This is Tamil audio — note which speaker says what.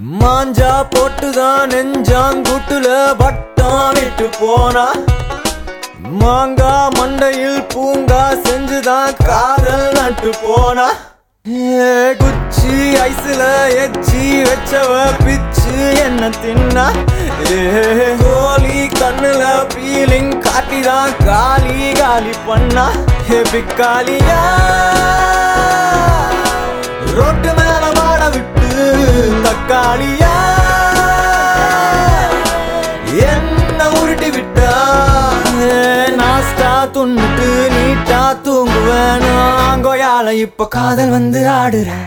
Speaker 1: மாஞ்சா போட்டுதான் நெஞ்சாங்கூட்டுல வட்டம் விட்டு போனா மாங்கா மண்டையில் பூங்கா செஞ்சுதான் காதல் நட்டு போனா ஏ, குச்சி ஐஸ்ல எச்சி வச்சவ பிச்சு என்ன தின்னா ஏ, கோலி கண்ணுல பீலிங் காட்டிதான் காலி காலி பண்ணா ஏ, பிக்காலியா ரோட்டு மேல மாட விட்டு தக்காளியா என்ன உருட்டி விட்டா நாஸ்டா துண்ணுட்டு நீட்டா தூங்குவேன் நாங்கோயால இப்ப காதல் வந்து ஆடுறேன்